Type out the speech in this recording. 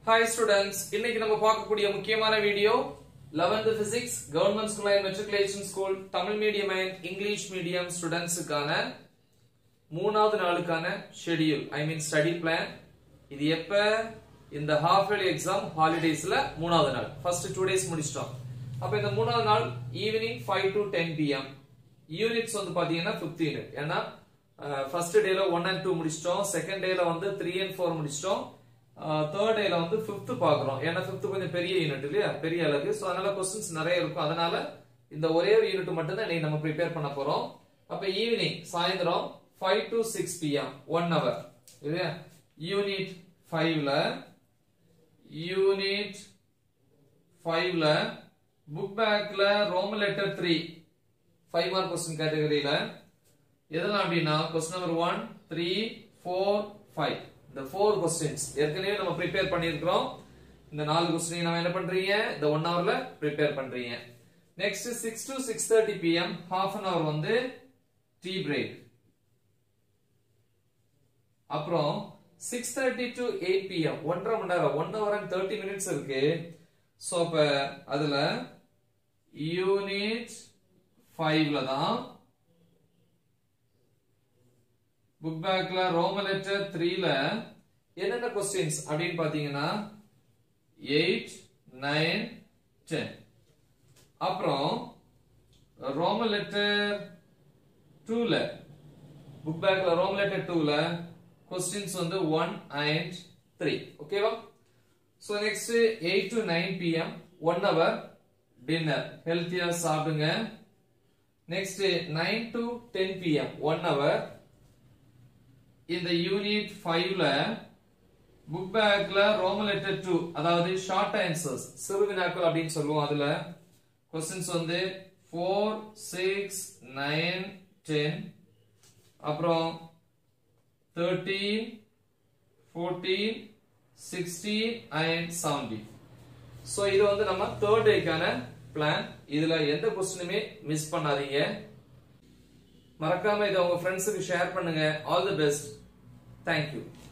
hi students இன்னைக்கு நம்ம பார்க்கக்கூடிய முக்கியமான video 11th physics government school and matriculation school Tamil medium and English medium ஸ்டூடெண்ட்ஸுக்கான மூணாவது நாளுக்கான schedule I mean study plan இது எப்ப இந்த ஹாஃப் இயர்லி எக்ஸாம் ஹாலிடேஸ்ல மூணாவது நாள் ஃபர்ஸ்ட் டூ டேஸ் முடிச்சிட்டோம் அப்ப இந்த மூணாவது நாள் evening five to ten PM units வந்து பாத்தீங்கன்னா பிப்த் யூனிட் ஏன்னா ஃபர்ஸ்ட் டேல ஒன் அண்ட் டூ முடிச்சிட்டோம் செகண்ட் டேல வந்து த்ரீ அண்ட் ஃபோர் முடிச்சிட்டோம் தேர்ட் டேல வந்து ஃபிஃப்த் பாக்குறோம் ஏன்னா ஃபிஃப்த் கொஞ்சம் பெரிய யூனிட் இல்லையா பெரிய அளவு சோ அதனால கொஸ்டின்ஸ் நிறைய இருக்கும் அதனால இந்த ஒரே ஒரு யூனிட் மட்டும் தான் இன்னைக்கு நம்ம ப்ரிப்பேர் பண்ண போறோம் அப்ப ஈவினிங் சாயந்தரம் five to six PM one hour இல்லையா யூனிட் ஃபைவ்ல யூனிட் ஃபைவ்ல புக் பேக்ல Roman letter three five mark question கேட்டகரியில எதெல்லாம் அப்படின்னா question number one three four five இந்த ஃபோர் கொஸ்டின்ஸ் ஏற்கனவே நம்ம ப்ரிப்பேர் பண்ணியிருக்கிறோம் இந்த நாலு கொஸ்டின் நம்ம என்ன பண்றீங்க இந்த ஒன் ஹவர்ல ப்ரிப்பேர் பண்றீங்க next six to six thirty PM half an hour வந்து டீ பிரேக் அப்புறம் six thirty to eight PM ஒன்றரை மணி நேரம் one hour and thirty minutes இருக்கு ஸோ அப்ப அதுல யூனிட் ஃபைவ்ல தான் புக் பேக்ல ரோம லெட்டர் த்ரீல என்னென்ன கொஸ்டின்ஸ் அப்படின்னு பாத்தீங்கன்னா எயிட் நைன் டென் அப்புறம் ரோம லெட்டர் டூல புக் பேக்ல ரோம லெட்டர் டூல கொஸ்டின்ஸ் வந்து ஒன் அண்ட் த்ரீ ஓகேவா so next eight to nine PM one hour dinner ஹெல்த்தியா சாப்பிடுங்க next nine to ten PM one hour இந்த யூனிட் ஃபைவ்ல புக் பேக்ல ரோமன் லெட்டர் டூ அதாவது ஷார்ட் ஆன்சர்ஸ் சிறு வினாக்கள் அப்படின்னு சொல்லுவோம் அதுல கொஸ்டின்ஸ் வந்து ஃபோர் சிக்ஸ் நைன் டென் அப்புறம் thirteen fourteen sixteen and seventeen so இது வந்து நம்ம தேர்ட் டேக்கான பிளான் இதுல எந்த கொஸ்டினுமே மிஸ் பண்ணாதீங்க மறக்காம இதை உங்க ஃப்ரெண்ட்ஸுக்கு ஷேர் பண்ணுங்க ஆல் தி பெஸ்ட் தேங்க்யூ